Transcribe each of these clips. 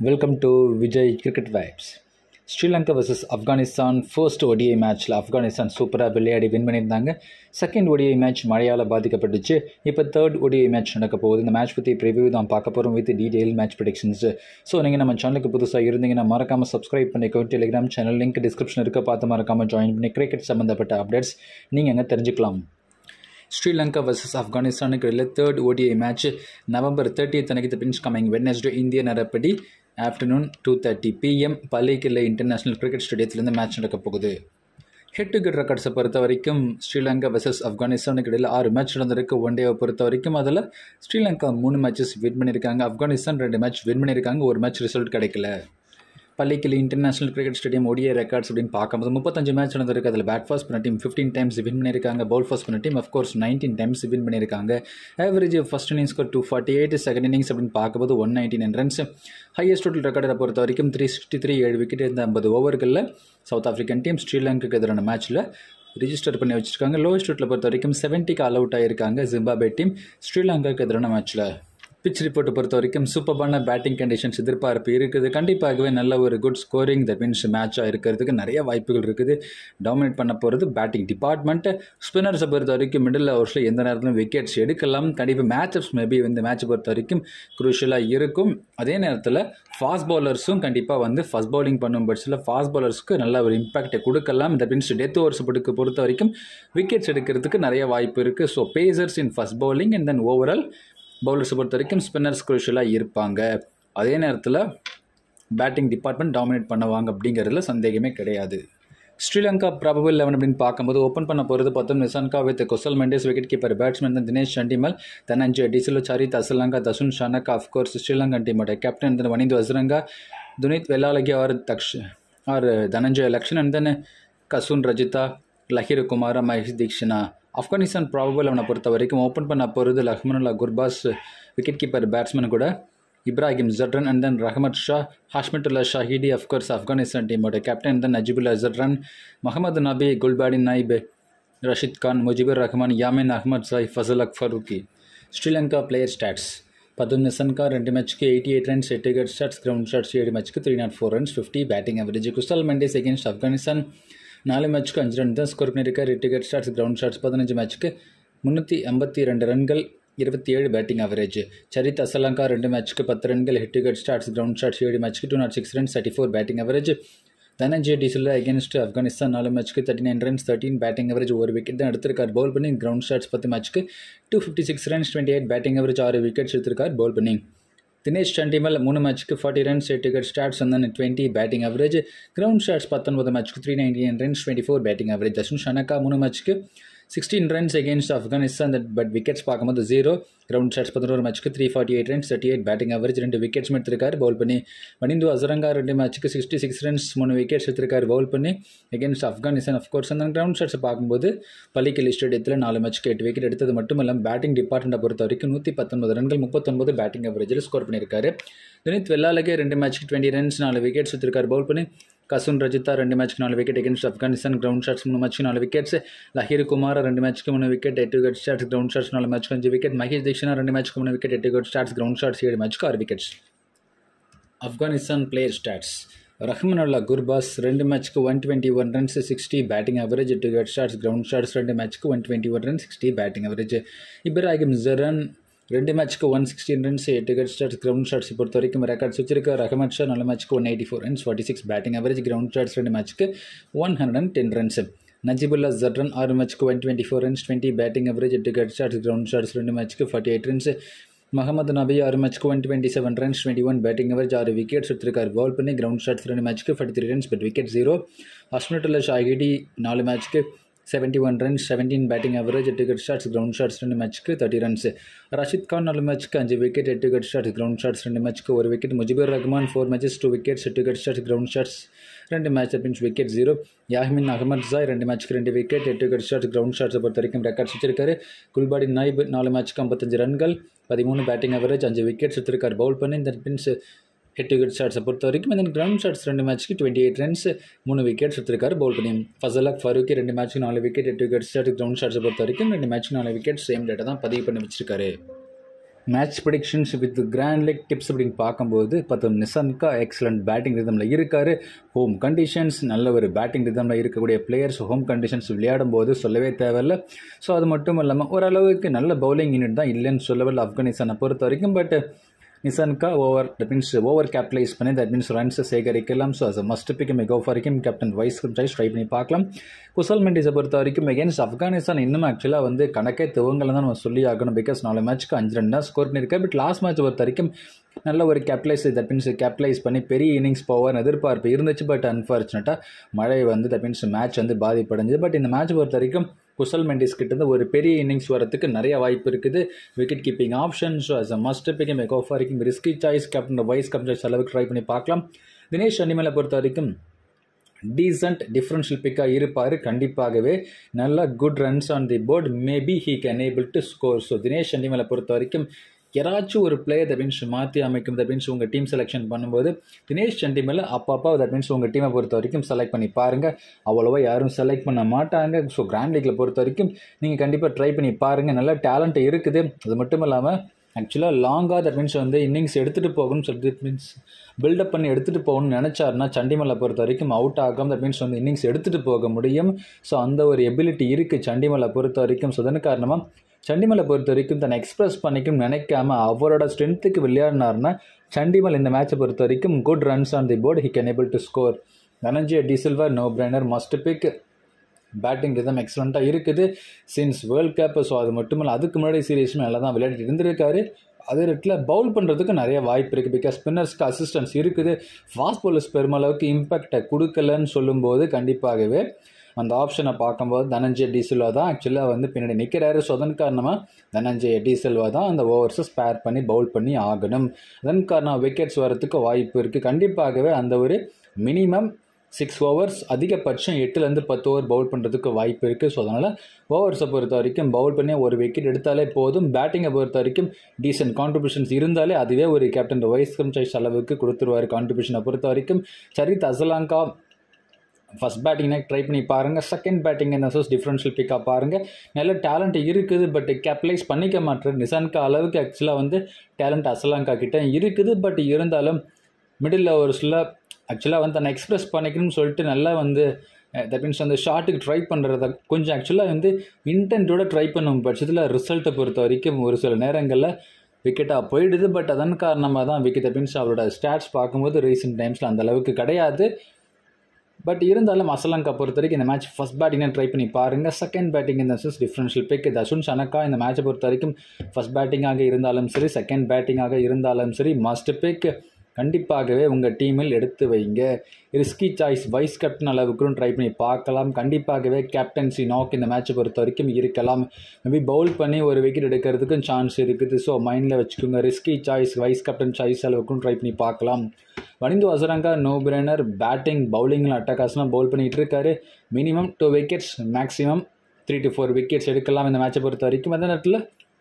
welcome to Vijay cricket vibes Sri Lanka versus Afghanistan first ODI மேட்ச்சில் ஆப்கானிஸ்தான் சூப்பராக விளையாடி வின் பண்ணியிருந்தாங்க செகண்ட் ஒடிஐ மேட்ச் மழையால் பாதிக்கப்பட்டுச்சு இப்போ தேர்ட் ஒடிஐ மேட்ச் நடக்க போகுது இந்த மேட்ச் பற்றி ப்ரிவியூ தான் பார்க்க போகிறோம் with detail match predictions so நீங்கள் நம்ம சேனலுக்கு புதுசாக இருந்தீங்கன்னா மறக்காமல் சப்ஸ்கிரைப் பண்ணிக்கோ டெலிகிராம் சேனல் லிங்க் டிஸ்கிரிப்ஷன் இருக்க பார்த்து மறக்காமல் ஜாயின் பண்ணி கிரிக்கெட் சம்மந்தப்பட்ட அப்டேட்ஸ் நீங்கள் அங்கே தெரிஞ்சுக்கலாம் ஸ்ரீலங்கா வர்சஸ் ஆப்கானிஸ்தானுக்கு இடையில் third ODI match November thirtieth அன்னைக்கு த பின்ஸ் கமிங் வெட்னஸ்டே இந்திய நேரப்படி afternoon two thirty PM Pallekele international cricket ஸ்டேடியத்திலேருந்து மேட்ச் நடக்க போகுது ஹெட் டு ஹெட் ரெக்கார்ட்ஸை பொறுத்த வரைக்கும் ஸ்ரீலங்கா வர்சஸ் ஆப்கானிஸ்தானுக்கு இடையில் ஆறு மேட்ச் நடந்திருக்கு ஒன் டேவை பொறுத்த வரைக்கும் அதில் ஸ்ரீலங்கா மூணு மேட்சஸ் வின் பண்ணியிருக்காங்க ஆப்கானிஸ்தான் ரெண்டு மேட்ச் வின் பண்ணியிருக்காங்க ஒரு மேட்ச் ரிசல்ட் கிடைக்கல பள்ளிக்கிளி இன்டர்நேஷனல் கிரிக்கெட் ஸ்டேடியம் ஒடிய ரெக்கார்ட்ஸ் அப்படின்னு பார்க்கும்போது முப்பத்தஞ்சு மேட்ச் நடந்திருக்கு அதில் பேட் ஃபாஸ்ட் பண்ண டீம் ஃபிஃப்டீன் டைம்ஸ் வின் பண்ணியிருக்காங்க பவுல் ஃபாஸ்ட் பண்ண team of course nineteen times win பண்ணியிருக்காங்க average first innings two forty eight second innings அப்படின்னு பார்க்கும்போது one ninety nine runs highest total ரெக்கார்டை பொறுத்த வரைக்கும் த்ரீ சிக்ஸ்டி த்ரீ ஏழு விக்கெட் இருந்த ஐம்பது ஓவர்களில் சவுத் ஆஃப்ரிக்கன் டீம் ஸ்ரீலங்காக்கு எதிரான மேட்ச்சில் ரிஜிஸ்டர் பண்ணி வச்சிருக்காங்க லோவஸ்ட் டோட்டில் பொறுத்த வரைக்கும் செவன்ட்டிக்கு ஆல் அவுட் ஆகியிருக்காங்க ஜிம்பாபே டீம் ஸ்ரீலங்காக்கு எதிரான மேட்ச்சில் பிச் ரிப்போர்ட்டை பொறுத்த வரைக்கும் சூப்பரான பேட்டிங் கண்டிஷன்ஸ் எதிர்பார்ப்பு இருக்குது கண்டிப்பாகவே நல்ல ஒரு குட் ஸ்கோரிங் தட் மீன்ஸ் மேட்சாக இருக்கிறதுக்கு நிறைய வாய்ப்புகள் இருக்குது டாமினேட் பண்ண போகிறது பேட்டிங் டிபார்ட்மெண்ட் ஸ்பின்னர்ஸை பொறுத்த வரைக்கும் மிடில் ஓவர்ஸில் எந்த நேரத்திலும் விக்கெட்ஸ் எடுக்கலாம் கண்டிப்பாக மேட்சப்ஸ் மேபி இந்த மேட்சை பொறுத்த வரைக்கும் குரூஷியலாக இருக்கும் அதே நேரத்தில் ஃபாஸ்ட் பவுலர்ஸும் கண்டிப்பாக வந்து ஃபஸ்ட் பவுலிங் பண்ணும் பட்சத்தில் ஃபாஸ்ட் பவுலர்ஸ்க்கு நல்ல ஒரு இம்பாக்டை கொடுக்கலாம் தட் மீன்ஸ் டெத் ஓவர்ஸ் பொறுக்க பொறுத்த வரைக்கும் விக்கெட்ஸ் எடுக்கிறதுக்கு நிறைய வாய்ப்பு இருக்குது so pacers in first bowling and then overall பவுலர்ஸை பொறுத்த வரைக்கும் ஸ்பின்னர்ஸ் குரூஷியலாக இருப்பாங்க அதே நேரத்தில் பேட்டிங் டிபார்ட்மெண்ட் டாமினேட் பண்ணுவாங்க அப்படிங்கிறதுல சந்தேகமே கிடையாது ஸ்ரீலங்கா ப்ராபபிள் லெவன் அப்படின்னு பார்க்கும்போது ஓப்பன் பண்ண போகிறது பார்த்தோம் Nissanka with Kusal Mendis wicket keeper batsman தான் தினேஷ் சண்டிமல் தனஞ்சய் டிசிலோ சரித் அசலங்கா தசுன் ஷனக்கா அஃப்கோர்ஸ் ஸ்ரீலங்கன் டீமோட captain then Wanindu Hasaranga Dunith Wellalage or Daksh or Dhananjaya Lakshan and then Kasun Rajitha Lahiru Kumara Maheesh Theekshana Afghanistan probable அவனை பொறுத்த வரைக்கும் ஓப்பன் பண்ண போகிறது Rahmanullah Gurbaz wicket keeper batsman கூட Ibrahim Zadran and then Rahmat Shah Hashmatullah Shahidi of course Afghanistan டீமோட கேப்டன் தென் நஜிபுல்லா ஜட்ரன் முகமது நபி குல்பாடி நாயிப் ரஷித் கான் முஜிபுர் ரஹ்மான் யாமின் அஹ்மத் சாய் ஃபசல் அக் ஃபரூக்கி ஸ்ரீலங்கா பிளேயர் ஸ்டாட்ஸ் పద్దెనిమిది నిసన్కా రెండు మ్యాచ్కి eighty eight runs eight wicket starts ground starts ఏడు మ్యాచ్కి three not four runs fifty batting average Kusal Mendis against Afghanistan நாலு மேட்ச்க்கு அஞ்சு ரன் தான் ஸ்கோர் பண்ணியிருக்கார் எட்டு விக்கெட் ஸ்டார்ட்ஸ் கிரவுண்ட் ஷாட்ஸ் பதினஞ்சு மேட்ச்க்கு முந்நூற்றி ஐம்பத்தி ரெண்டு ரன்கள் இருபத்தி ஏழு பேட்டிங் அவரேஜ் சரித் அசலங்கா ரெண்டு மேட்ச்க்கு பத்து ரன்கள் hit wicket starts ground shots ஏழு மேட்ச்க்கு two not six runs thirty four batting average Dhananjaya de Silva against Afghanistan நாலு மேட்ச்க்கு thirty nine runs thirteen batting average ஒரு விக்கெட் தான் எடுத்திருக்கார் பவுல் பண்ணி கிரவுண்ட் ஷாட்ஸ் பத்து மேட்ச்க்கு two fifty six runs twenty eight batting average ஆறு விக்கெட்ஸ் எடுத்திருக்கார் பவுல் பண்ணி தினேஷ் சண்டிமல் மூணு மேட்ச்க்கு forty runs eight wicket starts வந்து twenty batting average ground shots பத்தொன்பது மேட்ச்க்கு three ninety nine runs twenty four batting average Dasun Shanaka மூணு மேட்ச்க்கு sixteen runs against Afghanistan that but wickets பார்க்கும்போது ஜீரோ கிரவுண்ட் ஷாட்ஸ் பதினோரு மேட்ச்க்கு three forty eight runs thirty eight batting average ரெண்டு wickets எடுத்திருக்காரு bowl பண்ணி மணிந்து அசரங்கா ரெண்டு மேட்ச்க்கு சிக்ஸ்டி சிக்ஸ் ரன்ஸ் மூணு விக்கெட்ஸ் எடுத்திருக்காரு பவுல் பண்ணி அகேன்ஸ்ட் ஆப்கானிஸ்தான் அஃப்கோர்ஸ் அந்த கிரவுண்ட் ஷாட்ஸை பார்க்கும்போது பள்ளிக்கல் ஸ்டேடியத்தில் நாலு மேட்ச்க்கு எட்டு விக்கெட் எடுத்தது மட்டும் இல்லாமல் பேட்டிங் டிபார்ட்மெண்ட்டை பொறுத்த வரைக்கும் நூற்றி பத்தொன்பது ரன்கள் முப்பத்தொன்பது பேட்டிங் அவரேஜில் ஸ்கோர் பண்ணியிருக்காரு துனித் வெள்ளாலகே ரெண்டு மேட்ச்க்கு டுவெண்ட்டி ரன்ஸ் நாலு விக்கெட்ஸ் எடுத்திருக்காரு பவுல் பண்ணி கசுன் ரஜிதா ரெண்டு மேட்ச்க்கு நாலு wicket against Afghanistan ground shots மூணு மேட்ச்க்கு நாலு விக்கெட்ஸ் லஹீர் குமார் ரெண்டு மேட்ச்க்கு மூணு விக்கெட் எட்டு விக்கெட் ஸ்டார்ட்ஸ் கிரவுண்ட் ஷாட்ஸ் நாலு மேட்ச்க்கு அஞ்சு விக்கெட் மகேஷ் தீக்ஷனா ரெண்டு மேட்ச்க்கு மூணு விக்கெட் எட்டு விக்கெட் ஸ்டார்ட்ஸ் கிரவுண்ட் ஷாட்ஸ் ஏழு மேட்ச்க்கு ஆறு wickets Afghanistan player stats Rahmanullah Gurbaz ரெண்டு மேட்ச்க்கு one twenty one runs sixty batting average எட்டு விக்கெட் ஸ்டார்ட்ஸ் கிரவுண்ட் ஷாட்ஸ் ரெண்டு மேட்ச்க்கு one twenty one run sixty batting average Ibrahim Zadran ரெண்டு மேட்ச்க்கு ஒன் சிக்ஸ்டீன் ரன்ஸ் எட்டு விக்கெட் ஸ்டார்ட்ஸ் கிரவுண்ட் ஷாட்ஸ் பொறுத்த வரைக்கும் ரெக்கார்ட்ஸ் வச்சிருக்க ரஹமத் ஷா நல்ல மேட்ச்க்கு one eighty four runs forty six batting average ground shots ரெண்டு மேட்ச்க்கு one hundred and ten runs Najibullah Zadran ஆறு மேட்ச்க்கு one twenty four runs twenty batting average எட்டு விக்கெட் ஸ்டார்ட்ஸ் கிரவுண்ட் ஷாட்ஸ் ரெண்டு மேட்ச்க்கு forty eight runs Mohammad Nabi ஆறு மேட்ச்க்கு one twenty seven runs twenty one batting average ஆறு விக்கெட்ஸ் எடுத்திருக்காரு பால் பண்ணி கிரவுண்ட் ஷாட்ஸ் ரெண்டு மேட்ச்க்கு forty three runs but wicket zero Hashmatullah Shahidi நாலு மேட்ச்க்கு seventy one runs seventeen batting average எட்டு விக்கெட் ஸ்டார்ட்ஸ் கிரவுண்ட் ஷாட்ஸ் ரெண்டு மேட்ச்க்கு தேர்ட்டி ரன்ஸ் ரஷித் கான் நாலு மேட்ச்க்கு அஞ்சு விக்கெட் எட்டு விக்கெட் ஸ்டார்ட்ஸ் கிரவுண்ட் ஷாட்ஸ் ரெண்டு மேட்ச்க்கு ஒரு wicket Mujeebur Rahman four matches two wickets எட்டு விக்கெட் ஸ்டார்ட்ஸ் கிரவுண்ட் ஷாட்ஸ் ரெண்டு match means wicket zero Yamin Ahmadzai ரெண்டு மேட்ச்க்கு ரெண்டு விக்கெட் எட்டு விக்கெட் ஸ்டார்ட்ஸ் கிரவுண்ட் ஷாட்ஸை பொறுத்த வரைக்கும் ரெக்கார்ட்ஸ் வச்சிருக்காரு குல்பாடி நாயிப் நாலு மேட்ச்க்கு ஐம்பத்தஞ்சு ரன்கள் பதிமூணு பேட்டிங் அவரேஜ் அஞ்சு விக்கெட்ஸ் எடுத்திருக்காரு பவுல் பண்ணி இந்த மீன்ஸ் ஹெட் விக்கெட் ஷாட்ஸை பொறுத்த வரைக்கும் இந்த கிரவுண்ட் ஷாட்ஸ் ரெண்டு மேட்ச்க்கு டுவெண்ட்டி எயிட் ரன்ஸ் மூணு விக்கெட்ஸ் எடுத்திருக்காரு பவுல் பண்ணி ஃபசலக் ஃபரூக்கி ரெண்டு மேட்ச்க்கு நாலு விக்கெட் எட்டு விக்கெட் ஸ்டார்ட் கிரவுண்ட் ஷாட்ஸை பொறுத்த வரைக்கும் ரெண்டு மேட்ச் நாலு விக்கெட் சேம் டேட்டை தான் பதிவு பண்ணி வச்சிருக்காரு match predictions with grand league tips அப்படின்னு பார்க்கும்போது பார்த்தா நிசன்கா எக்ஸலண்ட் பேட்டிங் ரிதமில் இருக்கார் ஹோம் கண்டிஷன்ஸ் நல்ல ஒரு பேட்டிங் ரிதமில் இருக்கக்கூடிய பிளேயர்ஸ் ஹோம் கண்டிஷன்ஸ் விளையாடும் போது சொல்லவே தேவையில்ல ஸோ அது மட்டும் இல்லாமல் ஓரளவுக்கு நல்ல பவுலிங் யூனிட் தான் இல்லைன்னு சொல்லவில்லை ஆப்கானிஸ்தானை பொறுத்த வரைக்கும் but Nissanka over that means over capitalise பண்ணி தட் மீன்ஸ் ரன்ஸை சேகரிக்கலாம் so as must pick may go வரைக்கும் கேப்டன் வைஸ் சாய்ஸ் ட்ரை பண்ணி பார்க்கலாம் குசல் மெண்டிஸை பொறுத்த வரைக்கும் எகேன்ஸ்ட் ஆப்கானிஸ்தான் இன்னும் ஆக்சுவலாக வந்து கணக்கே துவங்கல தான் நம்ம சொல்லி ஆகணும் பிகாஸ் நாலு மேட்ச்க்கு அஞ்சு ரன் தான் ஸ்கோர் பண்ணியிருக்கேன் பட் லாஸ்ட் மேட்ச் பொறுத்த வரைக்கும் நல்ல ஒரு கேபிட்டலைஸ் தட் மீன்ஸ் கேபிட்டலைஸ் பண்ணி பெரிய இன்னிங்ஸ் போவார் எதிர்பார்ப்பு இருந்துச்சு பட் அன்ஃபார்ச்சுனேட்டாக மழை வந்து தட் மீன்ஸ் மேட்ச் வந்து பாதிப்படைஞ்சது பட் இந்த மேட்ச் பொறுத்த வரைக்கும் குசல் மெண்டிஸ் கிட்ட ஒரு பெரிய இன்னிங்ஸ் வரத்துக்கு நிறைய வாய்ப்பு இருக்குது wicket keeping option so as a must pick may go வரைக்கும் risky choice captain vice captain அளவுக்கு ட்ரை பண்ணி பார்க்கலாம் தினேஷ் அனிமலை பொறுத்த வரைக்கும் டீசன்ட் டிஃப்ரென்ஷியல் பிக்காக இருப்பார் கண்டிப்பாகவே நல்ல good runs on the board maybe he can able to score so Dinesh அண்டிமலை பொறுத்த வரைக்கும் யாராச்சும் ஒரு பிளேயர் தட் மீன்ஸ் மாற்றி அமைக்கும் தட் மீன்ஸ் உங்கள் டீம் செலெக்ஷன் பண்ணும்போது தினேஷ் சண்டிமேல அப்பப்போ தட் மீன்ஸ் உங்கள் டீமை பொறுத்த வரைக்கும் செலக்ட் பண்ணி பாருங்கள் அவ்வளோவா யாரும் செலக்ட் பண்ண மாட்டாங்க ஸோ கிராண்ட் லீக்கில் பொறுத்த வரைக்கும் நீங்கள் கண்டிப்பாக ட்ரை பண்ணி பாருங்கள் நல்ல டேலண்ட் இருக்குது அது மட்டும் இல்லாமல் ஆக்சுவலாக லாங்காக தட் மீன்ஸ் வந்து இன்னிங்ஸ் எடுத்துகிட்டு போகணும்னு சொல்லிட்டு தட் மீன்ஸ் பில்டப் பண்ணி எடுத்துகிட்டு போகணும்னு நினச்சாருன்னா சண்டிமலை பொறுத்த வரைக்கும் அவுட் ஆகாம தட் மீன்ஸ் வந்து இன்னிங்ஸ் எடுத்துகிட்டு போக முடியும் ஸோ அந்த ஒரு எபிலிட்டி இருக்குது சண்டிமலை பொறுத்த வரைக்கும் ஸோ அதன் காரணமாக சண்டிமலை பொறுத்த வரைக்கும் தன்னை எக்ஸ்பிரஸ் பண்ணிக்கும் நினைக்காம அவரோட ஸ்ட்ரென்த்துக்கு விளையாடினார்னா சண்டிமல் இந்த மேட்சை பொறுத்த வரைக்கும் good runs on the board he can able to score Dhananjaya de Silva no brainer must pick batting rhythm எக்ஸலண்ட்டாக இருக்குது சின்ஸ் வேர்ல்ட் கப் ஸோ அது மட்டும் இல்லை அதுக்கு முன்னாடி சீரீஸும் நல்லா தான் விளையாடிட்டு இருந்திருக்காரு அதே இடத்துல பவுல் பண்ணுறதுக்கு நிறைய வாய்ப்பு இருக்குது பிகாஸ் ஸ்பின்னர்ஸ்க்கு அசிஸ்டன்ஸ் இருக்குது ஃபாஸ்ட் பவுலர்ஸ் பெருமளவுக்கு இம்பேக்டை கொடுக்கலன்னு சொல்லும்போது கண்டிப்பாகவே அந்த ஆப்ஷனை பார்க்கும்போது தனஞ்சய டிசில்வா தான் ஆக்சுவலாக வந்து பின்னாடி நிற்கிறாரு ஸோ அதன் காரணமாக தனஞ்சய டிசில்வா தான் அந்த ஓவர்ஸை ஸ்பேர் பண்ணி பவுல் பண்ணி ஆகணும் அதன் காரணம் விக்கெட்ஸ் வரத்துக்கு வாய்ப்பு இருக்குது கண்டிப்பாகவே அந்த ஒரு மினிமம் சிக்ஸ் ஓவர்ஸ் அதிகபட்சம் எட்டுலேருந்து பத்து ஓவர் பவுல் பண்ணுறதுக்கு வாய்ப்பு இருக்குது ஸோ அதனால் ஓவர்ஸை பொறுத்த வரைக்கும் பவுல் பண்ணி ஒரு விக்கெட் எடுத்தாலே போதும் பேட்டிங்கை பொறுத்த வரைக்கும் டீசென்ட் கான்ட்ரிபியூஷன்ஸ் இருந்தாலே அதுவே ஒரு கேப்டன் வைஸ் சாய்ஸ் அளவுக்கு கொடுத்துருவார் கான்ட்ரிபியூஷனை பொறுத்த வரைக்கும் சரித் அசலாங்கா ஃபஸ்ட் பேட்டிங்னா ட்ரை பண்ணி பாருங்கள் செகண்ட் பேட்டிங் இந்த சோஸ் டிஃப்ரென்ஷியல் பிக்காக பாருங்கள் நல்ல டேலண்ட் இருக்குது பட் கேபிட்டலைஸ் பண்ணிக்க மாட்டேன் நிசான்கா அளவுக்கு ஆக்சுவலாக வந்து டேலண்ட் அசலாங்கா கிட்ட இருக்குது பட் இருந்தாலும் மிடில் ஓவர்ஸில் ஆக்சுவலாக வந்து தன்னை எக்ஸ்பிரஸ் பண்ணிக்கணும்னு சொல்லிட்டு நல்லா வந்து தட் மீன்ஸ் அந்த ஷார்ட்டுக்கு ட்ரை பண்ணுறத கொஞ்சம் ஆக்சுவலாக வந்து இன்டென்ட்டோட ட்ரை பண்ணும் பட்சத்தில் ரிசல்ட்டை பொறுத்த வரைக்கும் ஒரு சில நேரங்களில் விக்கெட்டாக போயிடுது பட் அதன் காரணமாக தான் விக்கெட் தட் மீன்ஸ் அவரோட ஸ்டாட்ஸ் பார்க்கும்போது ரீசெண்ட் டைம்ஸில் அந்த அளவுக்கு கிடையாது பட் இருந்தாலும் அசலங்கா பொறுத்த வரைக்கும் இந்த மேட்ச் ஃபஸ்ட் பேட்டிங்கை ட்ரை பண்ணி பாருங்கள் செகண்ட் பேட்டிங் இந்த chase differential pick Dasun Shanaka இந்த மேட்சை பொறுத்த வரைக்கும் ஃபஸ்ட் பேட்டிங்காக இருந்தாலும் சரி செகண்ட் பேட்டிங்காக இருந்தாலும் சரி மஸ்ட் பிக் கண்டிப்பாகவே உங்கள் டீமில் எடுத்து வைங்க ரிஸ்கி சாய்ஸ் வைஸ் கேப்டன் அளவுக்கும் ட்ரை பண்ணி பார்க்கலாம் கண்டிப்பாகவே கேப்டன்சி நாக் இந்த மேட்சை பொறுத்த வரைக்கும் இருக்கலாம் மேபி பவுல் பண்ணி ஒரு விக்கெட் எடுக்கிறதுக்கும் சான்ஸ் இருக்குது ஸோ மைண்டில் வச்சுக்கோங்க risky choice vice captain choice அளவுக்கும் ட்ரை பண்ணி பார்க்கலாம் வனிந்து வசரங்கா நோ பிரெனர் பேட்டிங் பவுலிங்கில் அட்டகாசமாக பவுல் பண்ணிகிட்டு இருக்காரு minimum two wickets maximum three to four wickets எடுக்கலாம் இந்த மேட்சை பொறுத்த வரைக்கும் அந்த நேரத்தில்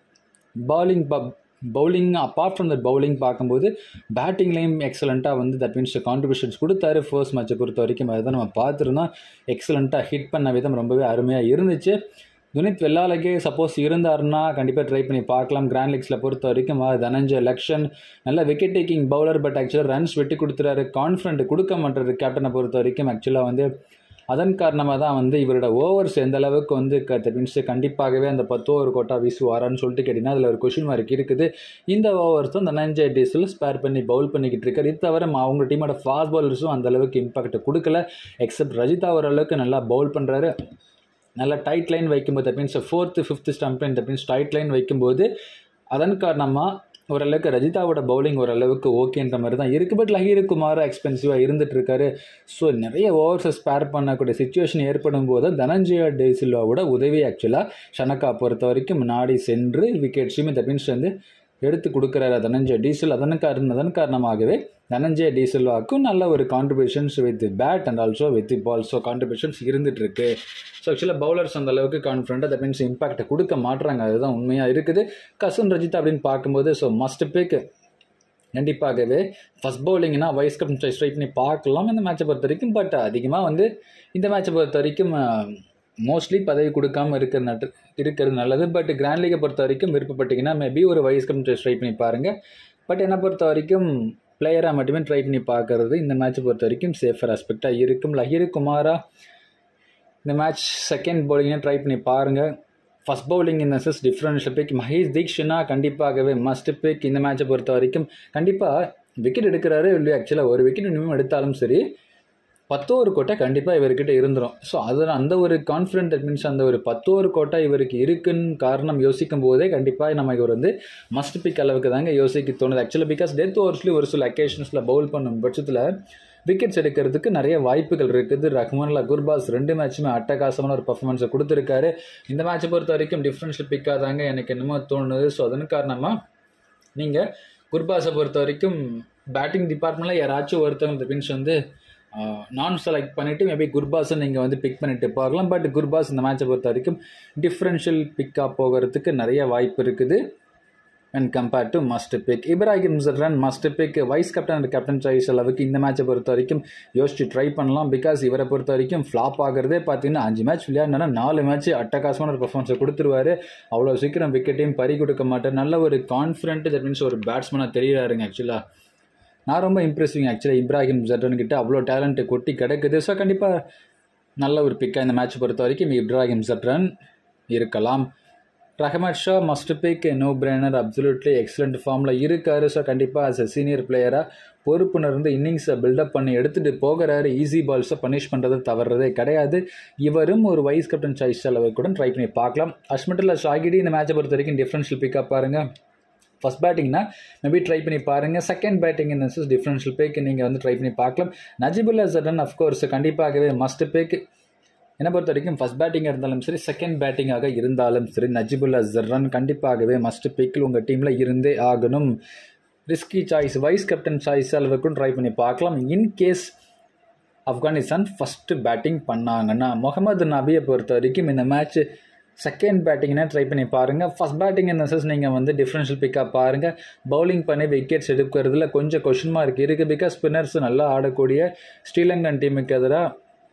bowling bowling apart from that bowling பார்க்கும்போது பேட்டிங்லேயும் எக்ஸலண்ட்டாக வந்து தட் மீன்ஸ் கான்ட்ரிபியூஷன்ஸ் கொடுத்தாரு ஃபர்ஸ்ட் மேட்சை பொறுத்த வரைக்கும் அதுதான் நம்ம பார்த்துருந்தோம் எக்ஸலண்ட்டாக ஹிட் பண்ண விதம் ரொம்பவே அருமையாக இருந்துச்சு துனித் வெள்ளாலகே சப்போஸ் இருந்தாருன்னா கண்டிப்பாக ட்ரை பண்ணி பார்க்கலாம் கிராண்ட் லீக்ஸில் பொறுத்த வரைக்கும் தனஞ்சய லக்ஷன் நல்ல விக்கெட் டேக்கிங் பவுலர் பட் ஆக்சுவலாக ரன்ஸ் வெட்டி கொடுத்துறாரு கான்ஃபிடென்ட் கொடுக்க மாட்டாரு கேப்டனை பொறுத்த வரைக்கும் ஆக்சுவலாக வந்து அதன் காரணமாக தான் வந்து இவரோட ஓவர்ஸ் எந்த அளவுக்கு வந்து மீன்ஸ் கண்டிப்பாகவே அந்த பத்து ஓவர் கோட்டா வீசுவாரான்னு சொல்லிட்டு கேட்டிங்கன்னா அதில் ஒரு கொஷின் மார்க் இருக்குது இந்த ஓவர்ஸ் தான் தனஞ்சய டேஸில் ஸ்பேர் பண்ணி பவுல் பண்ணிக்கிட்டு இருக்காரு இது தவிர அவங்க டீமோட ஃபாஸ்ட் பவுலர்ஸும் அந்த அளவுக்கு இம்பாக்ட் கொடுக்கல எக்ஸப்ட் ரஜிதா ஓரளவுக்கு நல்லா பவுல் பண்ணுறாரு நல்லா டைட் லைன் வைக்கும்போது that means fourth fifth stump line that means tight line வைக்கும்போது அதன் காரணமாக ஓரளவுக்கு ரஜிதாவோட பவுலிங் ஓரளவுக்கு ஓகேன்ற மாதிரி தான் இருக்குது பட் லஹீர் குமார் எக்ஸ்பென்சிவாக இருந்துட்டு இருக்காரு ஸோ நிறைய ஓவர்ஸை ஸ்பேர் பண்ணக்கூடிய சுச்சுவேஷன் ஏற்படும் போது தனஞ்சயா டேசில்வாவோட உதவி ஆக்சுவலாக ஷனக்கா பொறுத்த வரைக்கும் நாடி சென்று விக்கெட்ஸுமே தட் மீன்ஸ் வந்து எடுத்து கொடுக்குறாரு தனஞ்சய டீசல் அதன் காரணம் அதன் காரணமாகவே தனஞ்சய டீசல்வாக்கும் நல்ல ஒரு contributions with bat and also with ball so contributions இருந்துட்டு இருக்கு ஸோ ஆக்சுவலாக பவுலர்ஸ் அந்த அளவுக்கு கான்ஃபிடண்ட்டாக தட் மீன்ஸ் இம்பாக்டை கொடுக்க மாட்டுறாங்க அதுதான் உண்மையாக இருக்குது கசுன் ரஜித் அப்படின்னு பார்க்கும்போது ஸோ மஸ்ட் பிக் கண்டிப்பாகவே ஃபஸ்ட் பவுலிங்னா வைஸ் கப் ட்ரை பண்ணி பார்க்கலாம் இந்த மேட்சை பொறுத்த வரைக்கும் பட் அதிகமாக வந்து இந்த மேட்சை பொறுத்த வரைக்கும் மோஸ்ட்லி பதவி கொடுக்காம இருக்கிற நட்டு இருக்கிறது நல்லது பட் கிராண்ட் லீகை பொறுத்த வரைக்கும் விருப்பப்பட்டீங்கன்னா மேபி ஒரு வைஸ் கேப்டன் ட்ரை பண்ணி பாருங்கள் பட் என்னை பொறுத்த வரைக்கும் பிளேயராக மட்டுமே ட்ரை பண்ணி பார்க்கறது இந்த மேட்ச்சை பொறுத்த வரைக்கும் சேஃபர் ஆஸ்பெக்டாக இருக்கும் லஹீர் குமாரா இந்த மேட்ச் செகண்ட் பவுலிங்கை ட்ரை பண்ணி பாருங்கள் ஃபஸ்ட் பவுலிங் இந்த chase differential pick Maheesh Theekshana கண்டிப்பாகவே மஸ்ட் பிக் இந்த மேட்சை பொறுத்த வரைக்கும் கண்டிப்பாக விக்கெட் எடுக்கிறாரு இல்லையா ஆக்சுவலாக ஒரு விக்கெட் இன்னும் எடுத்தாலும் சரி பத்தோரு கோட்டை கண்டிப்பாக இவர்கிட்ட இருந்துடும் ஸோ அதில் அந்த ஒரு கான்ஃபிடென்ட் மீன்ஸ் அந்த ஒரு பத்தோரு கோட்டை இவருக்கு இருக்குன்னு காரணம் யோசிக்கும் போதே கண்டிப்பாக நம்ம இவர் வந்து மஸ்ட் பிக் அளவுக்கு தாங்க யோசிக்க தோணுது ஆக்சுவலாக பிகாஸ் டெத் ஓவர்ஸ்லேயும் ஒரு சில அக்கேஷன்ஸில் பவுல் பண்ணும் பட்சத்தில் விக்கெட்ஸ் எடுக்கிறதுக்கு நிறைய வாய்ப்புகள் இருக்குது ரஹ்மான்லா குர்பாஸ் ரெண்டு மேட்சுமே அட்டகாசமான ஒரு பர்ஃபார்மன்ஸை கொடுத்துருக்காரு இந்த மேட்சை பொறுத்த வரைக்கும் டிஃப்ரென்ஷியல் பிக்காக தாங்க எனக்கு என்னமோ தோணுது ஸோ அதன் காரணமாக நீங்கள் குர்பாஸை பொறுத்த வரைக்கும் பேட்டிங் டிபார்ட்மெண்ட்டில் யாராச்சும் ஒருத்தவங்க பின்ஸ் வந்து நான் செலக்ட் பண்ணிவிட்டு மேபி குர்பாஸை நீங்கள் வந்து பிக் பண்ணிட்டு பார்க்கலாம் பட் குர்பாஸ் இந்த மேட்சை பொறுத்த வரைக்கும் டிஃப்ரென்ஷியல் பிக்காக போகிறதுக்கு நிறைய வாய்ப்பு இருக்குது and compared to must pick Ibrahim ரன் must pick vice captain and captain choice அளவுக்கு இந்த மேட்சை பொறுத்த வரைக்கும் யோசிச்சு ட்ரை பண்ணலாம் பிகாஸ் இவரை பொறுத்த வரைக்கும் ஃப்ளாப் ஆகிறதே பார்த்தீங்கன்னா அஞ்சு மேட்ச் விளையாடினா நாலு மேட்ச் அட்டகாசமான ஒரு பர்ஃபார்மன்ஸை கொடுத்துருவாரு அவ்வளோ சீக்கிரம் விக்கெட்டையும் பறி கொடுக்க மாட்டார் நல்ல ஒரு கான்ஃபிடென்ட் தட் மீன்ஸ் ஒரு பேட்ஸ்மேனாக தெரியாருங்க ஆக்சுவலாக நான் ரொம்ப இம்ப்ரெசிவிங் ஆக்சுவலாக இப்ராஹிம் ஜட்ரன் கிட்ட அவ்வளோ டேலண்ட்டு கொட்டி கிடக்குது ஸோ கண்டிப்பாக நல்ல ஒரு பிக்காக இந்த மேட்ச் பொறுத்த வரைக்கும் இப்ராஹிம் ஜட்ரன் இருக்கலாம் Rahmat Shah must pick no brainer absolutely excellent ஃபார்மில் இருக்காரு ஸோ கண்டிப்பாக அஸ் அ சீனியர் பிளேயராக பொறுப்புணர்ந்து இன்னிங்ஸை பில்டப் பண்ணி எடுத்துகிட்டு போகிறாரு ஈஸி பால்ஸை பனிஷ் பண்ணுறது தவறுறதே கிடையாது இவரும் ஒரு வைஸ் கேப்டன் சாய்ஸ் அளவு கூட ட்ரை பண்ணி பார்க்கலாம் அஷ்மட்டுல்லா ஷாகிடி இந்த மேட்சை பொறுத்த வரைக்கும் டிஃப்ரென்ஷியல் பிக்கப் பாருங்கள் ஃபஸ்ட் பேட்டிங்னா மேபி ட்ரை பண்ணி பாருங்கள் செகண்ட் பேட்டிங் இந்த டிஃப்ரென்ஷியல் பேக் நீங்கள் வந்து ட்ரை பண்ணி பார்க்கலாம் நஜிபுல்லா ஜடன் அஃப்கோர்ஸ் கண்டிப்பாகவே மஸ்ட் பேக் என்னை பொறுத்த வரைக்கும் ஃபஸ்ட் பேட்டிங்காக இருந்தாலும் சரி செகண்ட் பேட்டிங்காக இருந்தாலும் சரி நஜிபுல்லா ஜர்ரன் கண்டிப்பாகவே மஸ்ட் பிக்கில் உங்கள் டீமில் இருந்தே ஆகணும் risky choice vice captain choice அளவுக்கும் ட்ரை பண்ணி பார்க்கலாம் இன்கேஸ் ஆப்கானிஸ்தான் ஃபஸ்ட்டு பேட்டிங் பண்ணாங்கன்னா முகமது நபியை பொறுத்த வரைக்கும் இந்த மேட்ச் செகண்ட் பேட்டிங்னா ட்ரை பண்ணி பாருங்கள் ஃபஸ்ட் பேட்டிங் இந்த சென்ஸ் நீங்கள் வந்து டிஃப்ரென்ஷியல் பிக்கப் பாருங்கள் பவுலிங் பண்ணி விக்கெட்ஸ் எடுக்கிறதுல கொஞ்சம் கொஷின் மார்க் இருக்குது பிகாஸ் ஸ்பின்னர்ஸ் நல்லா ஆடக்கூடிய ஸ்ரீலங்கன் டீமுக்கு எதிராக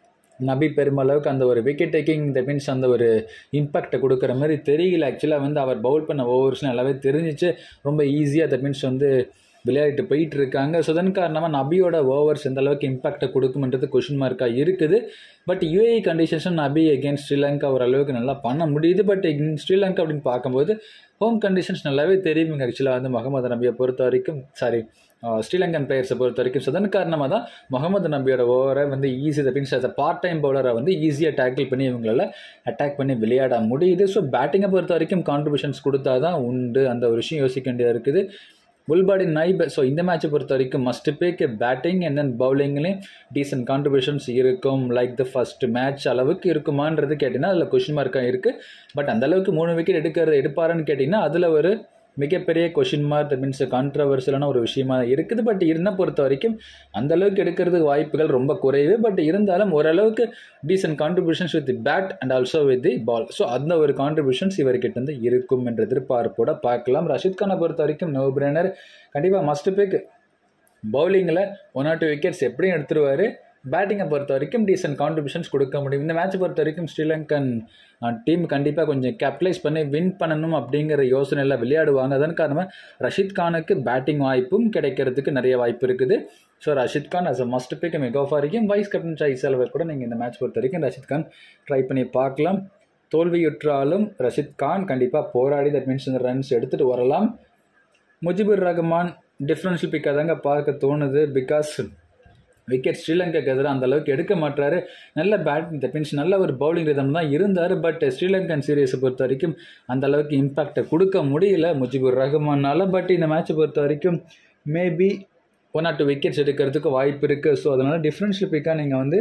நபி பெருமளவுக்கு அந்த ஒரு விக்கெட் டேக்கிங் த மீன்ஸ் அந்த ஒரு இம்பாக்டை கொடுக்குற மாதிரி தெரியல ஆக்சுவலாக வந்து அவர் பவுல் பண்ண ஓவர்ஸ் நல்லாவே தெரிஞ்சிச்சு ரொம்ப ஈஸியாக த மீன்ஸ் வந்து விளையாடிட்டு போயிட்டு இருக்காங்க ஸோ அதன் காரணமாக நபியோட ஓவர்ஸ் எந்த அளவுக்கு இம்பாக்டை கொடுக்கும்ன்றது கொஷின் மார்க்காக இருக்குது பட் யூஏஇ கண்டிஷன்ஸும் நபி அகேன்ஸ்ட் ஸ்ரீலங்கா ஓரளவுக்கு நல்லா பண்ண முடியுது பட் ஸ்ரீலங்கா அப்படின்னு பார்க்கும்போது ஹோம் கண்டிஷன்ஸ் நல்லாவே தெரியுங்க ஆக்சுவலாக வந்து முகமது நபியை பொறுத்த வரைக்கும் சாரி ஸ்ரீலங்கன் பிளேயர்ஸை பொறுத்த வரைக்கும் ஸோ அதன் காரணமாக தான் முகமது நபியோட ஓவரை வந்து easy means as part time பவுலரை வந்து ஈஸியாக டேக்கிள் பண்ணி இவங்களால அட்டாக் பண்ணி விளையாட முடியுது ஸோ பேட்டிங்கை பொறுத்த வரைக்கும் கான்ட்ரிபியூஷன்ஸ் கொடுத்தா தான் உண்டு அந்த ஒரு விஷயம் யோசிக்க வேண்டியதாக இருக்குது புல்பாடி நைப் ஸோ இந்த மேட்சை பொறுத்த வரைக்கும் must pick batting and then பவுலிங்லேயும் டீசென்ட் கான்ட்ரிபியூஷன்ஸ் இருக்கும் லைக் த ஃபர்ஸ்ட் மேட்ச் அளவுக்கு இருக்குமான்றது கேட்டிங்கன்னா அதில் கொஷின் மார்க்காக இருக்குது பட் அந்த அளவுக்கு மூணு விக்கெட் எடுக்கிறது எடுப்பாருன்னு கேட்டிங்கன்னா அதில் ஒரு மிகப்பெரிய கொஷின் மார்க் தட் மீன்ஸ் கான்ட்ரவர்சியலான ஒரு விஷயமா இருக்குது பட் இருந்த பொறுத்த வரைக்கும் அந்த அளவுக்கு எடுக்கிறதுக்கு வாய்ப்புகள் ரொம்ப குறைவு பட் இருந்தாலும் ஓரளவுக்கு decent contributions with bat and also with the ball so அந்த ஒரு கான்ட்ரிபியூஷன்ஸ் இவர்கிட்ட இருந்து இருக்கும் என்ற எதிர்பார்ப்போட பார்க்கலாம் ரஷித் கானை பொறுத்த வரைக்கும் நோ பிரேனர் கண்டிப்பாக மஸ்ட் பிக் பவுலிங்கில் ஒன் ஆர் டூ விக்கெட்ஸ் எப்படியும் எடுத்துருவார் பேட்டிங்கை பொறுத்த வரைக்கும் டீசென்ட் கான்ட்ரிபியூஷன்ஸ் கொடுக்க முடியும் இந்த மேட்ச்சை பொறுத்த வரைக்கும் ஸ்ரீலங்கன் டீம் கண்டிப்பாக கொஞ்சம் கேப்டலைஸ் பண்ணி வின் பண்ணணும் அப்படிங்கிற யோசனையில் விளையாடுவாங்க அதன் காரணமாக ரஷித் கானுக்கு பேட்டிங் வாய்ப்பும் கிடைக்கிறதுக்கு நிறைய வாய்ப்பு இருக்குது so Rashid Khan as a must pick மெகோ வரைக்கும் வைஸ் கேப்டன் சாய்ஸ் அளவு கூட நீங்கள் இந்த மேட்ச் பொறுத்த வரைக்கும் ரஷித் கான் ட்ரை பண்ணி பார்க்கலாம் தோல்வியுற்றாலும் ரஷித் கான் கண்டிப்பாக போராடி தட் மீன்ஸ் இந்த ரன்ஸ் எடுத்துகிட்டு வரலாம் முஜிபுர் ரஹ்மான் டிஃப்ரென்ஷியல் பிக்காக தாங்க பார்க்க தோணுது பிகாஸ் விக்கெட் ஸ்ரீலங்காக்கு எதிராக அந்த அளவுக்கு எடுக்க மாட்டாரு நல்ல பேட்டிங் தட் மீன்ஸ் நல்ல ஒரு பவுலிங் ரிதம் தான் இருந்தார் பட் ஸ்ரீலங்கன் சீரீஸை பொறுத்த வரைக்கும் அந்த அளவுக்கு இம்பாக்டை கொடுக்க முடியல முஜிபுர் ரஹ்மானால பட் இந்த மேட்சை பொறுத்த வரைக்கும் maybe one or two wickets எடுக்கிறதுக்கு வாய்ப்பு இருக்குது ஸோ அதனால் டிஃப்ரென்ஷியல் பிக்காக நீங்கள் வந்து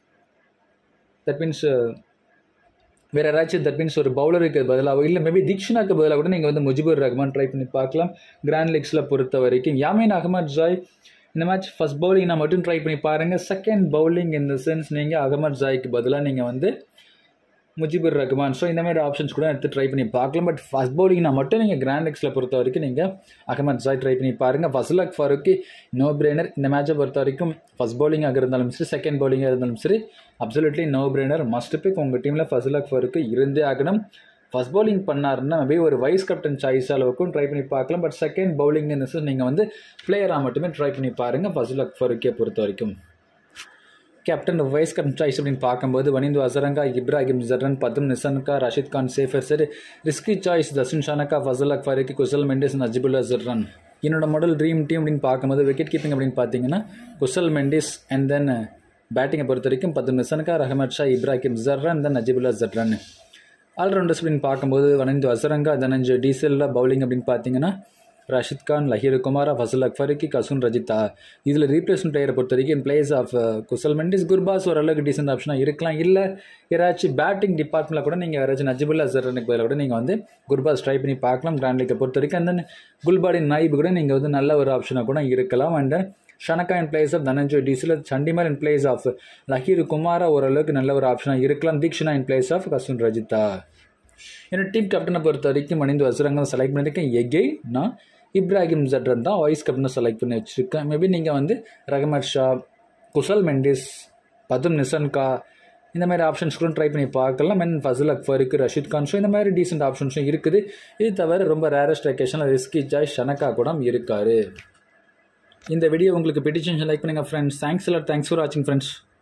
தட் மீன்ஸ் வேறு யாராச்சும் தட் மீன்ஸ் ஒரு பவுலருக்கு பதிலாக இல்லை மேபி தீக்ஷனாக்கு பதிலாக கூட நீங்கள் வந்து முஜிபுர் ரஹ்மான் ட்ரை பண்ணி பார்க்கலாம் கிராண்ட் லீக்ஸில் பொறுத்த வரைக்கும் யாமின் அகமது ஜாய் இந்த மேட்ச் ஃபஸ்ட் பவுலிங் நான் மட்டும் ட்ரை பண்ணி பாருங்கள் செகண்ட் பவுலிங் இந்த சென்ஸ் நீங்கள் அகமது ஜாய்க்கு பதிலாக நீங்கள் வந்து முஜிபுர் ரஹ்மான் ஸோ இந்த மாதிரி ஆப்ஷன்ஸ் கூட எடுத்து ட்ரை பண்ணி பார்க்கலாம் பட் ஃபஸ்ட் பவுலிங்னா மட்டும் நீங்கள் கிராண்ட் எக்ஸில் பொறுத்த வரைக்கும் நீங்கள் அகமது ஜாய் ட்ரை பண்ணி பாருங்கள் ஃபஸ்லக் ஃபாரூக்கு நோ பிரெய்னர் இந்த மேட்சை பொறுத்த வரைக்கும் ஃபஸ்ட் பவுலிங்காக இருந்தாலும் சரி செகண்ட் பவுலிங்காக இருந்தாலும் சரி absolutely no brainer must pick உங்கள் டீமில் ஃபஸ்லக் ஃபாரூக்கு இருந்தே ஆகணும் ஃபஸ்ட் பவுலிங் பண்ணாருன்னா மேபி ஒரு வைஸ் கேப்டன் சாய்ஸ் அளவுக்கும் ட்ரை பண்ணி பார்க்கலாம் பட் செகண்ட் பவுலிங் நீங்கள் வந்து பிளேயராக மட்டுமே ட்ரை பண்ணி பாருங்கள் ஃபஸ்லக் ஃபாரூக்கே பொறுத்த வரைக்கும் கேப்டன் வைஸ் கேப்டன் சாய்ஸ் அப்படின்னு பார்க்கும்போது வனிந்து அசரங்கா இப்ராஹிம் ஜர்ரன் பதும் நிசன்கா ரஷித் கான் சேஃபர் சரி ரிஸ்கி சாய்ஸ் தசுன் ஷானக்கா ஃபசல் அக்ஃபாரிக்கு குசல் மெண்டிஸ் நஜிபுல்லா ஜர்ரன் என்னோட மாடல் ட்ரீம் டீம் அப்படின்னு பார்க்கும்போது விக்கெட் கீப்பிங் அப்படின்னு பார்த்தீங்கன்னா குசல் மெண்டிஸ் அண்ட் தென் பேட்டிங்கை பொறுத்த வரைக்கும் பத்து நிசன்கா ரஹமத் ஷா இப்ராஹிம் ஜர்ரன் தென் நஜிபுல்லா ஜர்ரன் ஆல்ரவுண்டர்ஸ் அப்படின்னு பார்க்கும்போது வனிந்து அசரங்கா தனஞ்சு டீசலில் பவுலிங் அப்படின்னு பார்த்தீங்கன்னா ரஷித் கான் லஹீர் குமாரா ஃபசல் அக்ஃபரிக்கு கசுன் ரஜிதா இதில் ரீப்ளேஸ்மெண்ட் பிளேயரை பொறுத்த வரைக்கும் in place of Kusal Mendis Gurbaz ஓரளவுக்கு டீசென்ட் ஆப்ஷனாக இருக்கலாம் இல்லை யாராச்சும் பேட்டிங் டிபார்ட்மெண்ட்டில் கூட நீங்கள் யாராச்சும் நஜிபுல்லா ஜர்ரனுக்கு பதிலாக கூட நீங்கள் வந்து குர்பாஸ் ட்ரை பண்ணி பார்க்கலாம் கிராண்ட் லீக்கை பொறுத்த வரைக்கும் அண்ட் தென் குல்பாடி நாய்பு கூட நீங்கள் வந்து நல்ல ஒரு ஆப்ஷனாக கூட இருக்கலாம் and then Shanaka in place of Dhananjaya de Silva Chandimal in place of Lahiru Kumara ஓரளவுக்கு நல்ல ஒரு ஆப்ஷனாக இருக்கலாம் Theekshana in place of Kasun Rajitha என்னோட டீம் கேப்டனை பொறுத்த வரைக்கும் மணிந்து வசரங்கள் செலக்ட் பண்ணியிருக்கேன் எகெய் நான் இப்ராஹிம் ஜட்ரன் தான் வைஸ் கேப்டனை செலக்ட் பண்ணி வச்சுருக்கேன் மேபி நீங்கள் வந்து ரஹமத் ஷா குசல் மெண்டிஸ் பதும் நிசன்கா இந்த மாதிரி ஆப்ஷன்ஸ் கூட ட்ரை பண்ணி பார்க்கலாம் மென் ஃபசல் அக்ஃபருக்கு ரஷித் கான் ஷோ இந்த மாதிரி டீசென்ட் ஆப்ஷன்ஸும் இருக்குது இது தவிர ரொம்ப ரேரஸ்ட் வெக்கேஷனில் ரிஸ்கி ஜாய் ஷனக்கா கூட இருக்காரு இந்த வீடியோ உங்களுக்கு பிடிச்சிருந்துச்சு லைக் பண்ணுங்கள் ஃப்ரெண்ட்ஸ் தேங்க்ஸ் எல்லாம் தேங்க்ஸ் ஃபார் வாட்சிங் ஃப்ரெண்ட்ஸ்